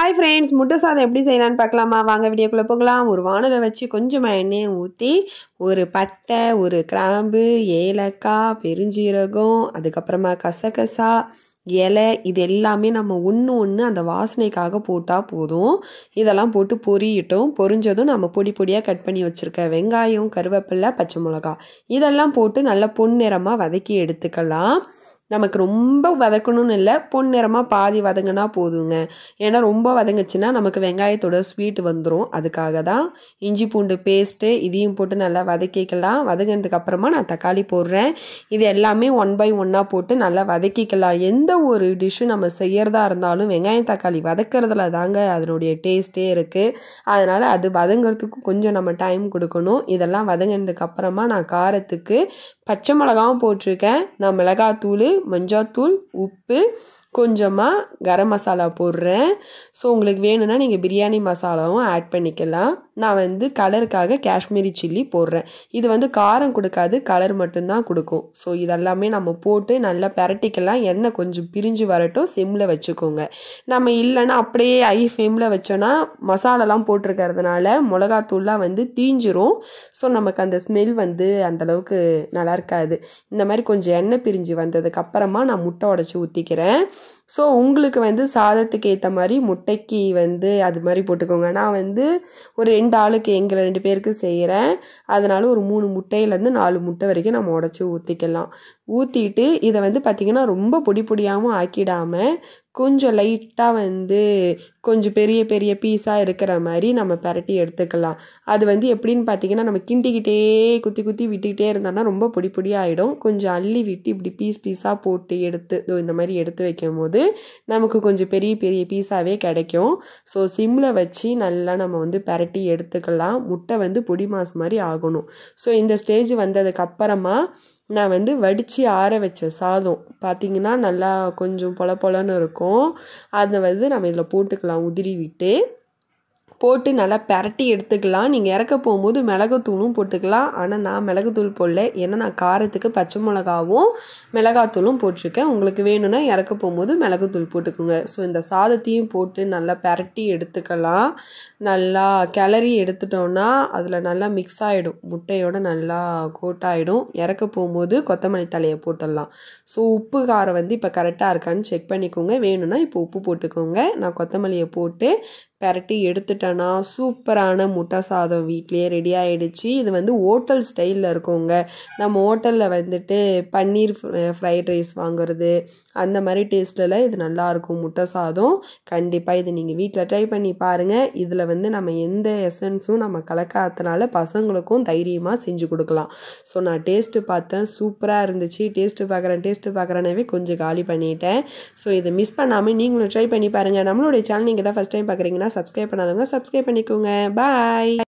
hi friends முட்டை சாதம் எப்படி செய்யலான்னு பார்க்கலாமா வாங்க வீடியோக்குள்ளே போகலாம் ஒரு வானலை வச்சு கொஞ்சமாக எண்ணெயை ஊற்றி ஒரு பட்டை ஒரு கிராம்பு ஏலக்காய் பெருஞ்சீரகம் அதுக்கப்புறமா கசகசா இலை இது எல்லாமே நம்ம ஒன்று ஒன்று அந்த வாசனைக்காக போட்டால் போதும் இதெல்லாம் போட்டு பொரியட்டும் பொரிஞ்சதும் நம்ம பொடி பொடியாக கட் பண்ணி வச்சுருக்க வெங்காயம் கருவேப்பிலை பச்சை மிளகா இதெல்லாம் போட்டு நல்லா பொன்னிறமாக வதக்கி எடுத்துக்கலாம் நமக்கு ரொம்ப வதக்கணும்னு இல்லை பொன்னிறமாக பாதி வதங்கினா போதுங்க ஏன்னா ரொம்ப வதங்குச்சுன்னா நமக்கு வெங்காயத்தோட ஸ்வீட் வந்துடும் அதுக்காக தான் இஞ்சி பூண்டு பேஸ்ட்டு இதையும் போட்டு நல்லா வதக்கிக்கலாம் வதங்கினதுக்கு அப்புறமா நான் தக்காளி போடுறேன் இது எல்லாமே ஒன் பை ஒன்னாக போட்டு நல்லா வதக்கிக்கலாம் எந்த ஒரு டிஷ்ஷு நம்ம செய்யறதா இருந்தாலும் வெங்காயம் தக்காளி வதக்கிறதுல தாங்க அதனுடைய டேஸ்ட்டே இருக்குது அதனால் அது வதங்கிறதுக்கு கொஞ்சம் நம்ம டைம் கொடுக்கணும் இதெல்லாம் வதங்கினதுக்கு அப்புறமா நான் காரத்துக்கு பச்சை மிளகாவும் போட்டிருக்கேன் நான் மிளகாத்தூள் மஞ்சாத்தூள் உப்பு கொஞ்சமாக கரம் மசாலா போடுறேன் ஸோ உங்களுக்கு வேணும்னா நீங்கள் பிரியாணி மசாலாவும் ஆட் பண்ணிக்கலாம் நான் வந்து கலருக்காக காஷ்மீரி சில்லி போடுறேன் இது வந்து காரம் கொடுக்காது கலர் மட்டும்தான் கொடுக்கும் ஸோ இதெல்லாமே நம்ம போட்டு நல்லா பெரட்டிக்கலாம் எண்ணெய் கொஞ்சம் பிரிஞ்சு வரட்டும் சிம்மில் வச்சுக்கோங்க நம்ம இல்லைன்னா அப்படியே ஐ ஃப்ளேமில் வச்சோன்னா மசாலாலாம் போட்டிருக்கிறதுனால மிளகாத்தூள்லாம் வந்து தீஞ்சிரும் ஸோ நமக்கு அந்த ஸ்மெல் வந்து அந்தளவுக்கு நல்லா இருக்காது இந்த மாதிரி கொஞ்சம் எண்ணெய் பிரிஞ்சு வந்ததுக்கு அப்புறமா நான் முட்டை உடச்சி ஊற்றிக்கிறேன் ஸோ உங்களுக்கு வந்து சாதத்துக்கு ஏற்ற மாதிரி முட்டைக்கு வந்து அது மாதிரி போட்டுக்கோங்க நான் வந்து ஒரு ரெண்டு ஆளுக்கு எங்கள் ரெண்டு பேருக்கு செய்கிறேன் அதனால் ஒரு மூணு முட்டையிலேருந்து நாலு முட்டை வரைக்கும் நம்ம உடச்சி ஊற்றிக்கலாம் ஊற்றிட்டு இதை வந்து பார்த்திங்கன்னா ரொம்ப பொடி பொடியாகவும் ஆக்கிடாமல் கொஞ்சம் லைட்டாக வந்து கொஞ்சம் பெரிய பெரிய பீஸாக இருக்கிற மாதிரி நம்ம பரட்டி எடுத்துக்கலாம் அது வந்து எப்படின்னு பார்த்தீங்கன்னா நம்ம கிண்டிக்கிட்டே குத்தி குத்தி விட்டுக்கிட்டே இருந்தோம்னா ரொம்ப பொடி பொடியாகிடும் கொஞ்சம் அள்ளி விட்டு இப்படி பீஸ் பீஸாக போட்டு எடுத்து இதோ இந்த மாதிரி எடுத்து வைக்கும் போது நமக்கு கொஞ்சம் பெரிய பெரிய பீஸாகவே கிடைக்கும் ஸோ சிம்மில் வச்சு நல்லா நம்ம வந்து பரட்டி எடுத்துக்கலாம் முட்டை வந்து பொடி மாஸ் மாதிரி ஆகணும் ஸோ இந்த ஸ்டேஜ் வந்ததுக்கு அப்புறமா நான் வந்து வடித்து ஆற வச்ச சாதம் பார்த்திங்கன்னா நல்லா கொஞ்சம் பொல பொலன்னு இருக்கும் அதை வந்து நம்ம இதில் போட்டுக்கலாம் உதிரி விட்டு போட்டு நல்லா பரட்டி எடுத்துக்கலாம் நீங்கள் இறக்க போகும்போது மிளகுத்தூளும் போட்டுக்கலாம் ஆனால் நான் மிளகுத்தூள் போடல ஏன்னா நான் காரத்துக்கு பச்சை மிளகாவும் மிளகாத்தூளும் போட்டிருக்கேன் உங்களுக்கு வேணும்னா இறக்க போகும்போது மிளகுத்தூள் போட்டுக்கோங்க ஸோ இந்த சாதத்தையும் போட்டு நல்லா பரட்டி எடுத்துக்கலாம் நல்லா கிளறி எடுத்துட்டோன்னா அதில் நல்லா மிக்ஸ் ஆகிடும் முட்டையோட நல்லா கோட்டாயிடும் இறக்க போகும்போது கொத்தமல்லி தலையை போட்டுடலாம் ஸோ உப்பு காரம் வந்து இப்போ கரெக்டாக இருக்கான்னு செக் பண்ணிக்கோங்க வேணும்னா இப்போ உப்பு போட்டுக்கோங்க நான் கொத்தமல்லியை போட்டு பரட்டி எடுத்துட்டேன்னா சூப்பரான முட்டை சாதம் வீட்லேயே ரெடி ஆகிடுச்சு இது வந்து ஹோட்டல் ஸ்டைலில் இருக்குங்க நம்ம ஹோட்டலில் வந்துட்டு பன்னீர் ஃப்ரைட் ரைஸ் வாங்குறது அந்த மாதிரி டேஸ்ட்டில் இது நல்லாயிருக்கும் முட்டை சாதம் கண்டிப்பாக இது நீங்கள் வீட்டில் ட்ரை பண்ணி பாருங்கள் இதில் வந்து நம்ம எந்த எசன்ஸும் நம்ம கலக்காதனால பசங்களுக்கும் தைரியமாக செஞ்சு கொடுக்கலாம் ஸோ நான் டேஸ்ட்டு பார்த்தேன் சூப்பராக இருந்துச்சு டேஸ்ட்டு பார்க்குறேன் டேஸ்ட்டு பார்க்குறேனவே கொஞ்சம் காலி பண்ணிட்டேன் ஸோ இதை மிஸ் பண்ணாமல் நீங்களும் ட்ரை பண்ணி பாருங்கள் நம்மளுடைய சேனல் நீங்கள் தான் ஃபஸ்ட் டைம் பார்க்குறீங்கன்னா சப்ஸ்கிரைப் பண்ணாதவங்க சப்ஸ்கிரைப் பண்ணிக்கோங்க பாய்